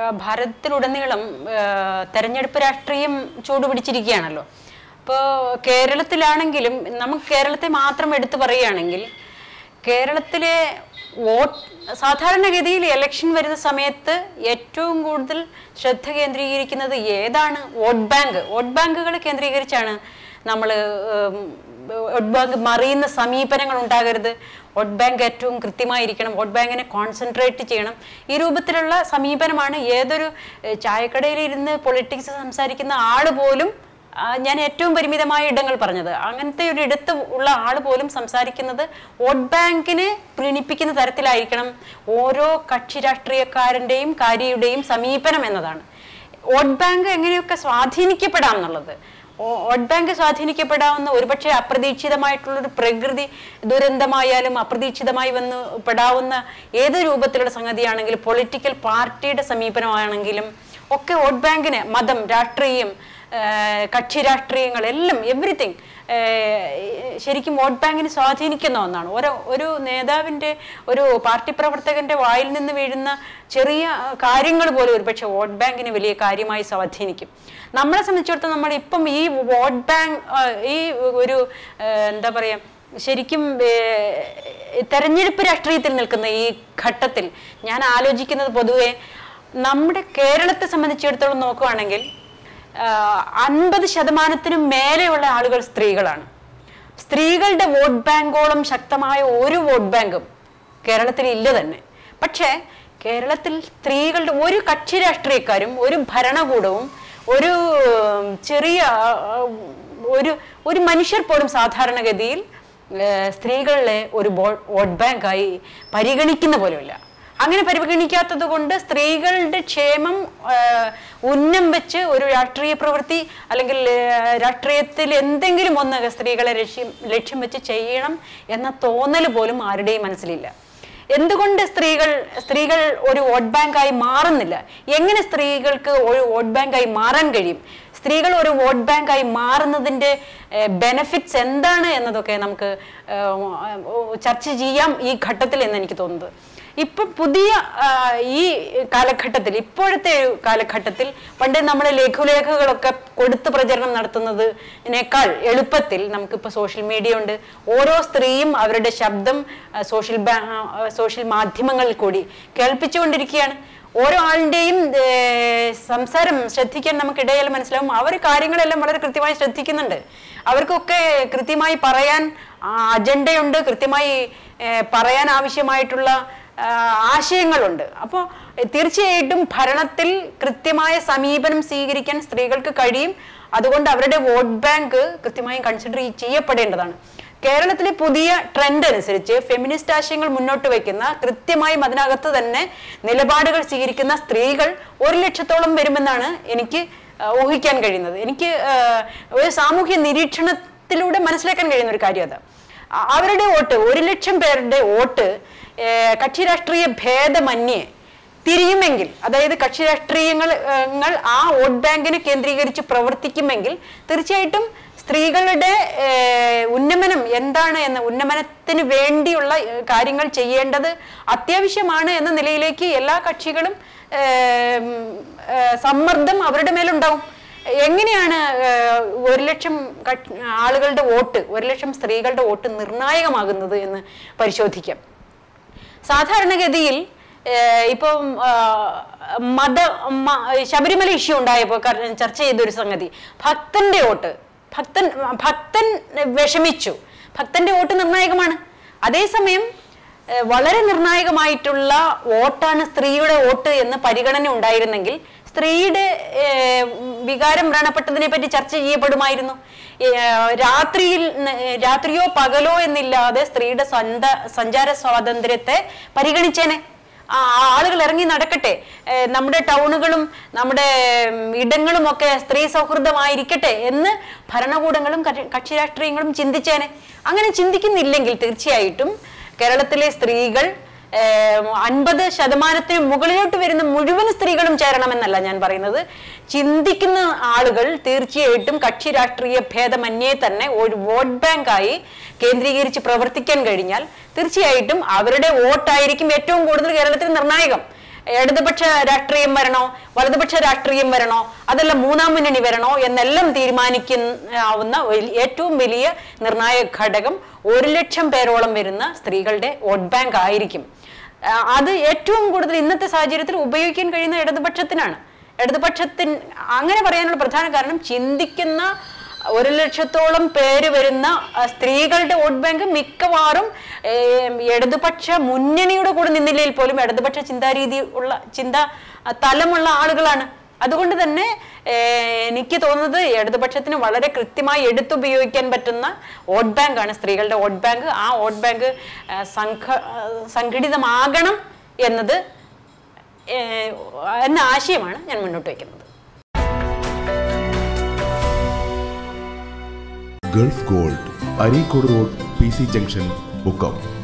ഭാരതത്തിലുടനീളം ആ, തെരഞ്ഞെടുപ്പ് രാഷ്ട്രീയം ചൂടുപിടിച്ചിരിക്കുകയാണല്ലോ അപ്പോൾ കേരളത്തിലാണെങ്കിലും നമുക്ക് കേരളത്തെ മാത്രം എടുത്തു പറയുകയാണെങ്കിൽ കേരളത്തിലെ വോട്ട് സാധാരണഗതിയിൽ ഇലക്ഷൻ വരുന്ന സമയത്ത് ഏറ്റവും കൂടുതൽ ശ്രദ്ധ കേന്ദ്രീകരിക്കുന്നത് ഏതാണ് വോട്ട് ബാങ്ക് വോട്ട് ബാങ്കുകൾ കേന്ദ്രീകരിച്ചാണ് നമ്മൾ വോട്ട് ബാങ്ക് മറിയുന്ന സമീപനങ്ങൾ ഉണ്ടാകരുത് വോട്ട് ബാങ്ക് ഏറ്റവും കൃത്യമായിരിക്കണം വോട്ട് ബാങ്കിനെ കോൺസെൻട്രേറ്റ് ചെയ്യണം ഈ രൂപത്തിലുള്ള സമീപനമാണ് ഏതൊരു ഏഹ്, ചായക്കടയിൽ ഇരുന്ന് പൊളിറ്റിക്സ് സംസാരിക്കുന്ന ആൾ പോലും ആ, ഞാൻ ഏറ്റവും പരിമിതമായ ഇടങ്ങൾ പറഞ്ഞത് അങ്ങനത്തെ ഒരു ഇടത്ത് ഉള്ള ആൾ പോലും സംസാരിക്കുന്നത് വോട്ട് ബാങ്കിനെ പ്രീണിപ്പിക്കുന്ന തരത്തിലായിരിക്കണം ഓരോ കക്ഷി രാഷ്ട്രീയക്കാരൻ്റെയും കാര്യയുടെയും സമീപനം എന്നതാണ് വോട്ട് ബാങ്ക് എങ്ങനെയൊക്കെ സ്വാധീനിക്കപ്പെടാം എന്നുള്ളത് ഓ- വോട്ട് ബാങ്ക് സ്വാധീനിക്കപ്പെടാവുന്ന ഒരുപക്ഷെ അപ്രതീക്ഷിതമായിട്ടുള്ളൊരു പ്രകൃതി ദുരന്തമായാലും അപ്രതീക്ഷിതമായി വന്ന് പെടാവുന്ന ഏത് രൂപത്തിലുള്ള സംഗതിയാണെങ്കിലും പൊളിറ്റിക്കൽ പാർട്ടിയുടെ സമീപനമാണെങ്കിലും ഒക്കെ വോട്ട് ബാങ്കിന് മതം രാഷ്ട്രീയം ഏഹ് കക്ഷി രാഷ്ട്രീയങ്ങൾ എല്ലാം എവറിത്തിങ് ശരിക്കും വോട്ട് ബാങ്കിന് സ്വാധീനിക്കുന്ന ഒന്നാണ് ഒരു ഒരു നേതാവിൻ്റെ ഒരു പാർട്ടി പ്രവർത്തകന്റെ വായിൽ നിന്ന് വീഴുന്ന ചെറിയ കാര്യങ്ങൾ പോലും ഒരുപക്ഷെ വോട്ട് ബാങ്കിന് വലിയ കാര്യമായി സ്വാധീനിക്കും നമ്മളെ സംബന്ധിച്ചിടത്തോളം നമ്മൾ ഇപ്പം ഈ വോട്ട് ബാങ്ക് ഈ ഒരു ഏഹ് എന്താ പറയുക ശരിക്കും ഏഹ് തെരഞ്ഞെടുപ്പ് രാഷ്ട്രീയത്തിൽ നിൽക്കുന്ന ഈ ഘട്ടത്തിൽ ഞാൻ ആലോചിക്കുന്നത് പൊതുവെ നമ്മുടെ കേരളത്തെ സംബന്ധിച്ചിടത്തോളം നോക്കുകയാണെങ്കിൽ അൻപത് ശതമാനത്തിനും മേലെയുള്ള ആളുകൾ സ്ത്രീകളാണ് സ്ത്രീകളുടെ വോട്ട് ബാങ്കോളം ശക്തമായ ഒരു വോട്ട് ബാങ്കും കേരളത്തിൽ ഇല്ല തന്നെ പക്ഷേ കേരളത്തിൽ സ്ത്രീകളുടെ ഒരു കക്ഷി രാഷ്ട്രീയക്കാരും ഒരു ഭരണകൂടവും ഒരു ഉം, ചെറിയ ആ, ആ, ഒരു ഒരു മനുഷ്യർ പോലും സാധാരണഗതിയിൽ ഏഹ്, സ്ത്രീകളെ ഒരു ബോ- വോട്ട് ബാങ്കായി പരിഗണിക്കുന്ന പോലുമില്ല അങ്ങനെ പരിഗണിക്കാത്തത് കൊണ്ട് സ്ത്രീകളുടെ ക്ഷേമം ആഹ്, ഉന്നം വെച്ച് ഒരു രാഷ്ട്രീയ പ്രവൃത്തി അല്ലെങ്കിൽ ആഹ്, രാഷ്ട്രീയത്തിൽ എന്തെങ്കിലും ഒന്ന് സ്ത്രീകളെ ലക്ഷ്യം ലക്ഷ്യം വെച്ച് ചെയ്യണം എന്ന തോന്നൽ പോലും ആരുടെയും മനസ്സിലില്ല എന്തുകൊണ്ട് സ്ത്രീകൾ സ്ത്രീകൾ ഒരു വോട്ട് ബാങ്കായി മാറുന്നില്ല എങ്ങനെ സ്ത്രീകൾക്ക് ഒരു വോട്ട് ബാങ്കായി മാറാൻ കഴിയും സ്ത്രീകൾ ഒരു വോട്ട് ബാങ്കായി മാറുന്നതിൻ്റെ ബെനഫിറ്റ്സ് എന്താണ് എന്നതൊക്കെ നമുക്ക് ഏഹ്, ചർച്ച ചെയ്യാം ഈ ഘട്ടത്തിൽ എന്ന് എനിക്ക് തോന്നുന്നത് ഇപ്പൊ പുതിയ ആ, ഈ കാലഘട്ടത്തിൽ ഇപ്പോഴത്തെ ഒരു കാലഘട്ടത്തിൽ പണ്ട് നമ്മൾ ലഘുലേഖകളൊക്കെ കൊടുത്ത് പ്രചരണം നടത്തുന്നതിനേക്കാൾ എളുപ്പത്തിൽ നമുക്കിപ്പോൾ സോഷ്യൽ മീഡിയ ഉണ്ട് ഓരോ സ്ത്രീയും അവരുടെ ശബ്ദം ആ, സോഷ്യൽ ബാ- ആ, സോഷ്യൽ മാധ്യമങ്ങളിൽ കൂടി കേൾപ്പിച്ചുകൊണ്ടിരിക്കുകയാണ് ഓരോ ആളിൻ്റെയും സംസാരം ശ്രദ്ധിക്കാൻ നമുക്കിടയിൽ മനസ്സിലാവും അവർ കാര്യങ്ങളെല്ലാം വളരെ കൃത്യമായി ശ്രദ്ധിക്കുന്നുണ്ട് അവർക്കൊക്കെ കൃത്യമായി പറയാൻ ആ, അജണ്ടയുണ്ട് കൃത്യമായി ഏ, പറയാൻ ആവശ്യമായിട്ടുള്ള ആ, ആശയങ്ങളുണ്ട് അപ്പോൾ തീർച്ചയായിട്ടും ഭരണത്തിൽ കൃത്യമായ സമീപനം സ്വീകരിക്കാൻ സ്ത്രീകൾക്ക് കഴിയും അതുകൊണ്ട് അവരുടെ വോട്ട് ബാങ്ക് കൃത്യമായും കൺസിഡർ ചെയ്യപ്പെടേണ്ടതാണ് കേരളത്തിലെ പുതിയ ട്രെൻഡ് അനുസരിച്ച് ഫെമിനിസ്റ്റ് ആശയങ്ങൾ മുന്നോട്ട് വയ്ക്കുന്ന കൃത്യമായും അതിനകത്ത് തന്നെ നിലപാടുകൾ സ്വീകരിക്കുന്ന സ്ത്രീകൾ ഒരു ലക്ഷത്തോളം വരുമെന്നാണ് എനിക്ക് ആ, ഊഹിക്കാൻ കഴിയുന്നത് എനിക്ക് ആ, ഒരു സാമൂഹ്യ നിരീക്ഷണത്തിലൂടെ മനസ്സിലാക്കാൻ കഴിയുന്ന ഒരു കാര്യം അത് അ- അവരുടെ വോട്ട് ഒരു ലക്ഷം പേരുടെ വോട്ട് ഏ, കക്ഷി രാഷ്ട്രീയ ഭേദമന്യേ തിരിയുമെങ്കിൽ അതായത് കക്ഷി രാഷ്ട്രീയങ്ങൾ ഏ, ങ്ങൾ ആ വോട്ട് ബാങ്കിനെ കേന്ദ്രീകരിച്ച് പ്രവർത്തിക്കുമെങ്കിൽ തീർച്ചയായിട്ടും സ്ത്രീകളുടെ ഏ, ഉന്നമനം എന്താണ് എന്ന് ഉന്നമനത്തിന് വേണ്ടിയുള്ള ഏ, കാര്യങ്ങൾ ചെയ്യേണ്ടത് അത്യാവശ്യമാണ് എന്ന നിലയിലേക്ക് എല്ലാ കക്ഷികളും ഏ, ഉം, ഏ, സമ്മർദ്ദം അവരുടെ മേലുണ്ടാവും എങ്ങനെയാണ് ഏഹ്, ഒരു ലക്ഷം കക്ഷ- ആളുകളുടെ വോട്ട് ഒരു ലക്ഷം സ്ത്രീകളുടെ വോട്ട് നിർണായകമാകുന്നത് എന്ന് പരിശോധിക്കാം സാധാരണഗതിയിൽ ഏഹ്, ഇപ്പം ആ, മത മ- ശബരിമല ഇഷ്യൂ ഉണ്ടായപ്പോൾ കർ- ചർച്ച ചെയ്തൊരു സംഗതി ഭക്തന്റെ വോട്ട് ഭക്തൻ ഭക്തൻ വിഷമിച്ചു ഭക്തന്റെ വോട്ട് നിർണായകമാണ് അതേസമയം ഏഹ്, വളരെ നിർണായകമായിട്ടുള്ള വോട്ടാണ് സ്ത്രീയുടെ വോട്ട് എന്ന് പരിഗണന ഉണ്ടായിരുന്നെങ്കിൽ സ്ത്രീയുടെ ഏഹ്, വികാരം വ്രണപ്പെട്ടതിനെ പറ്റി ചർച്ച ചെയ്യപ്പെടുമായിരുന്നു ഏഹ്, രാത്രിയിൽ ന- രാത്രിയോ പകലോ എന്നില്ലാതെ സ്ത്രീയുടെ സ്വന്ത സഞ്ചാര സ്വാതന്ത്ര്യത്തെ പരിഗണിച്ചേനെ ആ ആളുകൾ ഇറങ്ങി നടക്കട്ടെ ഏഹ്, നമ്മുടെ ടൗണുകളും നമ്മുടെ ഉം, ഇടങ്ങളും ഒക്കെ സ്ത്രീ സൗഹൃദമായിരിക്കട്ടെ എന്ന് ഭരണകൂടങ്ങളും കക്ഷി- കക്ഷി രാഷ്ട്രീയങ്ങളും ചിന്തിച്ചേനെ അങ്ങനെ ചിന്തിക്കുന്നില്ലെങ്കിൽ തീർച്ചയായിട്ടും കേരളത്തിലെ സ്ത്രീകൾ അൻപത് ശതമാനത്തിന് മുകളിലോട്ട് വരുന്ന മുഴുവൻ സ്ത്രീകളും ചേരണമെന്നല്ല ഞാൻ പറയുന്നത് ചിന്തിക്കുന്ന ആളുകൾ തീർച്ചയായിട്ടും കക്ഷി രാഷ്ട്രീയ ഭേദമന്യേ തന്നെ ഒരു വോട്ട് ബാങ്കായി കേന്ദ്രീകരിച്ച് പ്രവർത്തിക്കാൻ കഴിഞ്ഞാൽ തീർച്ചയായിട്ടും അവരുടെ വോട്ടായിരിക്കും ഏറ്റവും കൂടുതൽ കേരളത്തിൽ നിർണായകം ഇടതുപക്ഷ രാഷ്ട്രീയം വരണോ വലതുപക്ഷ രാഷ്ട്രീയം വരണോ അതല്ല മൂന്നാം മുന്നണി വരണോ എന്നെല്ലാം തീരുമാനിക്കാവുന്ന വലി- ഏറ്റവും വലിയ നിർണായക ഘടകം ഒരു ലക്ഷം പേരോളം വരുന്ന സ്ത്രീകളുടെ വോട്ട് ബാങ്ക് ആയിരിക്കും ആ, അത് ഏറ്റവും കൂടുതൽ ഇന്നത്തെ സാഹചര്യത്തിൽ ഉപയോഗിക്കാൻ കഴിയുന്ന ഇടതുപക്ഷത്തിനാണ് ഇടതുപക്ഷത്തിന് അങ്ങനെ പറയാനുള്ള പ്രധാന കാരണം ചിന്തിക്കുന്ന ഒരു ലക്ഷത്തോളം പേര് വരുന്ന ആ, സ്ത്രീകളുടെ വോട്ട് ബാങ്ക് മിക്കവാറും ഏം, ഇടതുപക്ഷ മുന്നണിയുടെ കൂടെ നിന്നില്ലെങ്കിൽ പോലും ഇടതുപക്ഷ ചിന്താരീതി ഉള്ള ചിന്ത ആ, തലമുള്ള ആളുകളാണ് അതുകൊണ്ട് തന്നെ ഏർ, എനിക്ക് തോന്നുന്നത് ഇടതുപക്ഷത്തിന് വളരെ കൃത്യമായി എടുത്തുപയോഗിക്കാൻ പറ്റുന്ന വോട്ട് ബാങ്കാണ് സ്ത്രീകളുടെ വോട്ട് ബാങ്ക് ആ വോട്ട് ബാങ്ക് ആ, സംഘ ആ, സംഘടിതമാകണം എന്നത് ഏർ, എന്ന ആശയമാണ് ഞാൻ മുന്നോട്ട് വയ്ക്കുന്നത് Gulf Gold Areekode road P C junction Mukkam